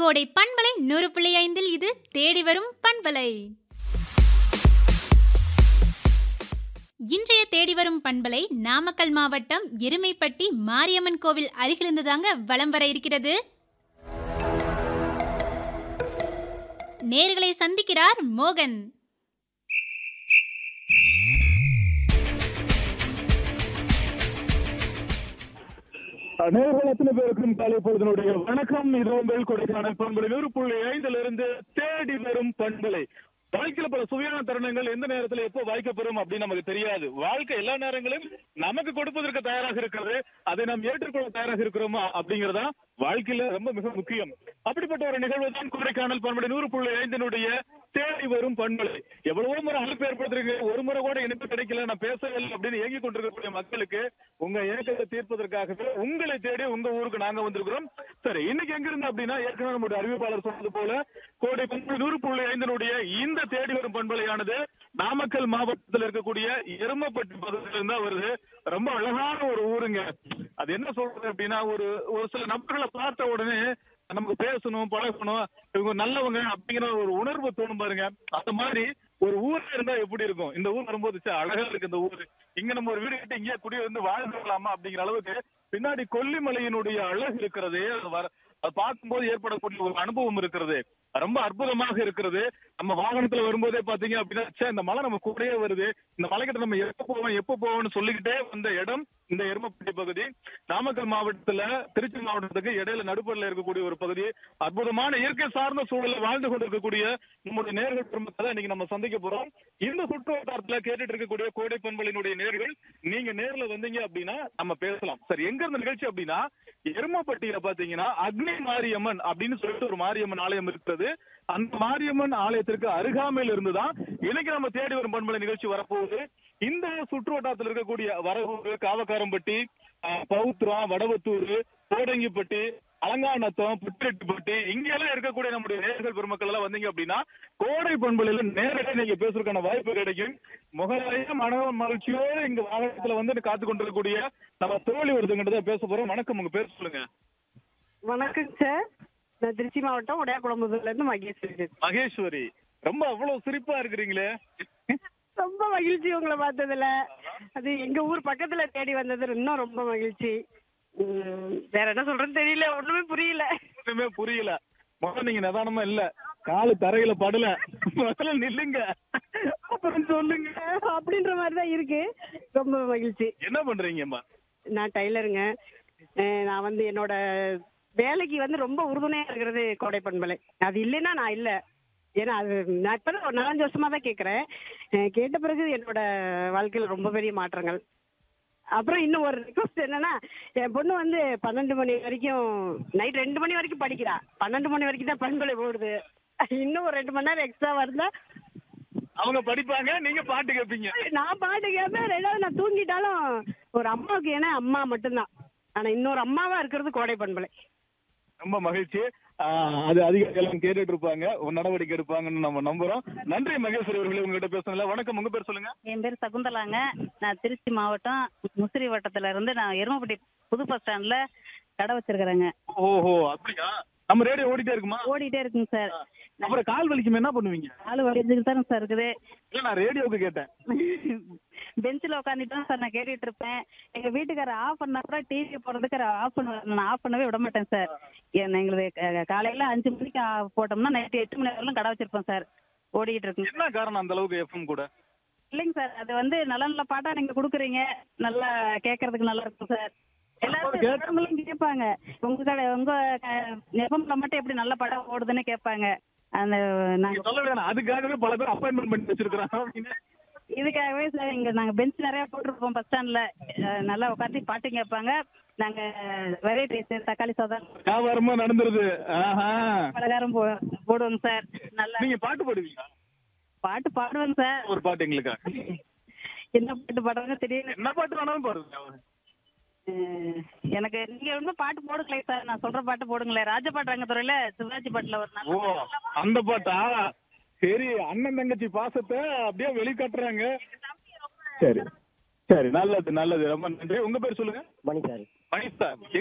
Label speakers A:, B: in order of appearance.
A: கோடை பண்பலை நூறு புள்ளி ஐந்தில் இது தேடி வரும் பண்பலை இன்றைய தேடி வரும் பண்பலை நாமக்கல் மாவட்டம் எருமைப்பட்டி மாரியம்மன் கோவில் அருகிலிருந்து தாங்க வலம் வர இருக்கிறது நேர்களை சந்திக்கிறார் மோகன்
B: நேர்கள் எத்தனை பேருக்கும் காலை பொழுதனுடைய வணக்கம் இது உங்கள் கொடைக்கானல் பண்பலை நூறு புள்ளி ஐந்துல இருந்து தேடி வரும் பண்பலை வாழ்க்கையில பல சுவையான தருணங்கள் எந்த நேரத்துல எப்போ வாய்க்கப்பெறும் அப்படின்னு நமக்கு தெரியாது வாழ்க்கை எல்லா நேரங்களும் நமக்கு கொடுப்பதற்கு தயாராக இருக்கிறது அதை நாம் ஏற்றுக்கொள்ள தயாராக இருக்கிறோமா அப்படிங்கறதா வாழ்க்கையில ரொம்ப மிக முக்கியம் அப்படிப்பட்ட ஒரு நிகழ்வு தான் கொடைக்கானல் பண்பலை நூறு புள்ளி ஐந்தினுடைய தேடி வரும் பண்பலை எவ்வளவோ முறை அழைப்பு ஏற்படுத்துறீங்க ஒரு முறை கூட இணைப்பு கிடைக்கல நான் பேசவில்லை அப்படின்னு ஏங்கி கொண்டிருக்கக்கூடிய மக்களுக்கு உங்க ஏக்கத்தை தீர்ப்பதற்காகவே உங்களை தேடி உங்க ஊருக்கு நாங்க வந்திருக்கிறோம் சரி இன்னைக்கு எங்க இருந்து அப்படின்னா ஏற்கனவே நம்முடைய அறிவிப்பாளர் சொன்னது போல கோடை பண்பு நூறு புள்ளி ஐந்தினுடைய இந்த தேடி வரும் பண்பலையானது நாமக்கல் மாவட்டத்தில் இருக்கக்கூடிய எருமப்பட்டி பகுதியில இருந்தா வருது ரொம்ப அழகான ஒரு ஊருங்க அது என்ன சொல்றது அப்படின்னா ஒரு ஒரு சில நபர்களை பார்த்த உடனே நமக்கு பேசணும் பழகணும் இவங்க நல்லவங்க அப்படிங்கிற ஒரு உணர்வு தோணும் பாருங்க அந்த மாதிரி ஒரு ஊர்ல இருந்தா எப்படி இருக்கும் இந்த ஊர் வரும்போது ச்சே, அழகா இருக்கு இந்த ஊர் இங்க நம்ம ஒரு வீடு கட்டி இங்கே குடி வந்து வாழ்ந்துடலாமா அப்படிங்கிற அளவுக்கு பின்னாடி கொல்லிமலையினுடைய அழகு இருக்கிறதே அது வர அது பார்க்கும்போது ஏற்படக்கூடிய ஒரு அனுபவம் இருக்கிறது ரொம்ப அற்புதமாக இருக்கிறது நம்ம வாகனத்துல வரும்போதே பாத்தீங்க அப்படின்னா ச்சே, இந்த மலை நம்ம கூடயே வருது இந்த மலைக்கிட்ட நம்ம எப்ப போவோம் எப்ப போவோம்னு சொல்லிக்கிட்டே வந்த இடம் இந்த எருமப்பட்டி பகுதி நாமக்கல் மாவட்டத்துல திருச்சி மாவட்டத்துக்கு இடையில நடுப்பரில் இருக்கக்கூடிய ஒரு பகுதி அற்புதமான இயற்கை சார்ந்த சூழலில் வாழ்ந்து கொண்டிருக்கக்கூடிய நம்முடைய நேர்கள் பெருமக்களை இன்னைக்கு நம்ம சந்திக்க போறோம் இந்த சுற்று வட்டாரத்துல கேட்டுட்டு இருக்கக்கூடிய கோடை பண்பலினுடைய நேர்கள் நீங்க நேர்ல வந்தீங்க அப்படின்னா நம்ம பேசலாம் சரி எங்க இருந்த நிகழ்ச்சி அப்படின்னா எருமப்பட்டியில பாத்தீங்கன்னா அக்னி மாரியம்மன் அப்படின்னு சொல்லிட்டு ஒரு மாரியம்மன் ஆலயம் இருக்கிறது அந்த மாரியம்மன் ஆலயத்திற்கு அருகாமையில் இருந்துதான் இன்னைக்கு நம்ம தேடி வரும் பண்பலை நிகழ்ச்சி வரப்போகுது இந்த சுற்று வட்டாரத்தில் இருக்கக்கூடிய வரகூர் காவக்காரம்பட்டி அஹ், பவுத்ரா வடவத்தூர் கோடங்கிப்பட்டி அலங்காநத்தம் புட்டிரெட்டிப்பட்டி இங்க எல்லாம் இருக்கக்கூடிய நம்முடைய நேர்கள் பெருமக்கள் எல்லாம் வந்தீங்க அப்படின்னா கோடை பண்பலையில நேரடியாக நீங்க பேசுறதுக்கான வாய்ப்பு கிடைக்கும் முகலாய மன மகிழ்ச்சியோடு இங்க வாகனத்துல வந்து காத்து கொண்டிருக்கக்கூடிய நம்ம தோழி ஒருத்தங்கிட்ட தான் பேச போறோம் வணக்கம் உங்க பேர் சொல்லுங்க
C: வணக்கம் சார் நான் திருச்சி மாவட்டம் உடையாக்குளம்புதுல இருந்து மகேஸ்வரி பேசுறேன்.
B: மகேஸ்வரி ரொம்ப அவ்வளவு சிரிப்பா இருக்கிறீங்களே
C: ரொம்ப மகிழ்ச்சி உங்களை பார்த்ததுல அது எங்க ஊர் பக்கத்துல தேடி வந்தது இன்னும் ரொம்ப மகிழ்ச்சி உம், வேற என்ன சொல்றேன்னு தெரியல ஒண்ணுமே புரியல
B: ஒண்ணுமே புரியல முதல்ல நீங்க நிதானமா இல்ல காலு தரையில படல முதல்ல நில்லுங்க அப்புறம் சொல்லுங்க
C: அப்படின்ற மாதிரி தான் இருக்கு ரொம்ப மகிழ்ச்சி
B: என்ன பண்றீங்கம்மா
C: நான் டைலருங்க அஹ் நான் வந்து என்னோட வேலைக்கு வந்து ரொம்ப உறுதுணையா இருக்கிறது கோடை பண்பலை அது இல்லைன்னா நான் இல்ல ஏன்னா அது நான் இப்பதான் ஒரு நாலஞ்சு வருஷமா தான் கேட்கறேன் அஹ் கேட்ட பிறகு என்னோட வாழ்க்கையில ரொம்ப பெரிய மாற்றங்கள் அப்புறம் இன்னும் ஒரு ரிக்வஸ்ட் என்னன்னா என் பொண்ணு வந்து பன்னெண்டு மணி வரைக்கும் நைட் ரெண்டு மணி வரைக்கும் படிக்கிறா பன்னெண்டு மணி வரைக்கும் தான் பண்பலை போடுது இன்னும் ஒரு ரெண்டு மணி நேரம் எக்ஸ்ட்ரா வருதா
B: அவங்க படிப்பாங்க நீங்க பாட்டு கேட்பீங்க
C: நான் பாட்டு கேட்பேன் ரெண்டாவது நான் தூங்கிட்டாலும் ஒரு அம்மாவுக்கு ஏன்னா அம்மா மட்டும்தான் ஆனா இன்னொரு அம்மாவா இருக்கிறது கோடை பண்பலை
B: ரொம்ப மகிழ்ச்சி ஆஹ் அது அதிகாரிகள் கேட்டுட்டு இருப்பாங்க ஒரு நடவடிக்கை எடுப்பாங்கன்னு நம்ம நம்புறோம் நன்றி மகேஸ்வரி அவர்களே உங்ககிட்ட பேசுனதுல வணக்கம் உங்க பேர் சொல்லுங்க
D: என் பேர் சகுந்தலாங்க நான் திருச்சி மாவட்டம் முசிறி வட்டத்துல இருந்து நான் எருமப்பட்டி புது பஸ் ஸ்டாண்ட்ல கடை வச்சிருக்கிறேங்க
B: ஓஹோ அப்படியா நம்ம ரேடியோ ஓடிட்டே இருக்குமா
D: ஓடிட்டே இருக்குங்க சார்
B: அப்புறம் கால் வலிக்குமே என்ன பண்ணுவீங்க
D: ஆளு வடிஞ்சுட்டு தானே சார் இருக்குது
B: இல்ல நான் ரேடியோவுக்கு கேட்டேன்
D: பெஞ்சில் உட்காந்துட்டு தான் சார் நான் கேட்டுட்டு இருப்பேன் எங்க வீட்டுக்காரர் ஆஃப் பண்ணா கூட டிவி போடுறதுக்கு ஆஃப் பண்ண நான் ஆஃப் பண்ணவே விட மாட்டேன் சார் ஏன்னா எங்களுக்கு க- காலையில அஞ்சு மணிக்கு ஆ- போட்டோம்னா நைட்டு எட்டு மணி வரலாம் கடை வச்சிருப்போம் சார் ஓடிக்கிட்டு இருக்குங்க
B: என்ன காரணம் அந்த அளவுக்கு எஃப்எம் கூட
D: இல்லைங்க சார் அது வந்து நல்ல நல்ல பாட்டா நீங்க குடுக்குறீங்க நல்லா கேட்கறதுக்கு நல்லா இருக்கும் சார் எல்லாரும் எல்லாருங்களும் கேட்பாங்க உங்க கடை உங்க எஃப்எம்ல மட்டும் எப்படி நல்ல படம் ஓடுதுன்னு கேட்பாங்க அந்த
B: நீங்க
D: நாங்க
B: சொல்ல வேணாம் அதுக்காகவே பல பேர் அப்பாயின்மெண்ட் பண்ணி வச்சிருக்காங்க
D: இதுக்காகவே சார் இங்க நாங்க பெஞ்ச் நிறைய போட்டிருப்போம் பஸ் ஸ்டாண்ட்ல நல்லா உட்காந்து பாட்டு கேட்பாங்க நாங்க வெரைட்டிஸ் தக்காளி சாதம்
B: வியாபாரமா நடந்துருது ஆஹா
D: பலகாரம் போ போடுவோங்க சார் நல்லா
B: நீங்க பாட்டு பாடுவீங்களா
D: பாட்டு பாடுவேங்க சார்
B: ஒரு பாட்டு எங்களுக்கா
D: என்ன பாட்டு பாடுறாங்க தெரியல
B: என்ன பாட்டு வேணாலும் பாடுங்க
D: அஹ் எனக்கு நீங்க வந்து பாட்டு போடுங்களே சார் நான் சொல்ற பாட்டு போடுங்களேன் ராஜபாட்டு ரங்கத்துறையில சிவாஜி பாட்டுல ஒரு
B: ஓ
D: நல்ல
B: அந்த பாட்டா சரி அண்ணன் தங்கச்சி பாசத்தை அப்படியே வெளிக்காட்டுறாங்க சரி சரி நல்லது நல்லது ரொம்ப நன்றி உங்க பேர் சொல்லுங்க
E: மணி சார்
B: மணிஷ் சார்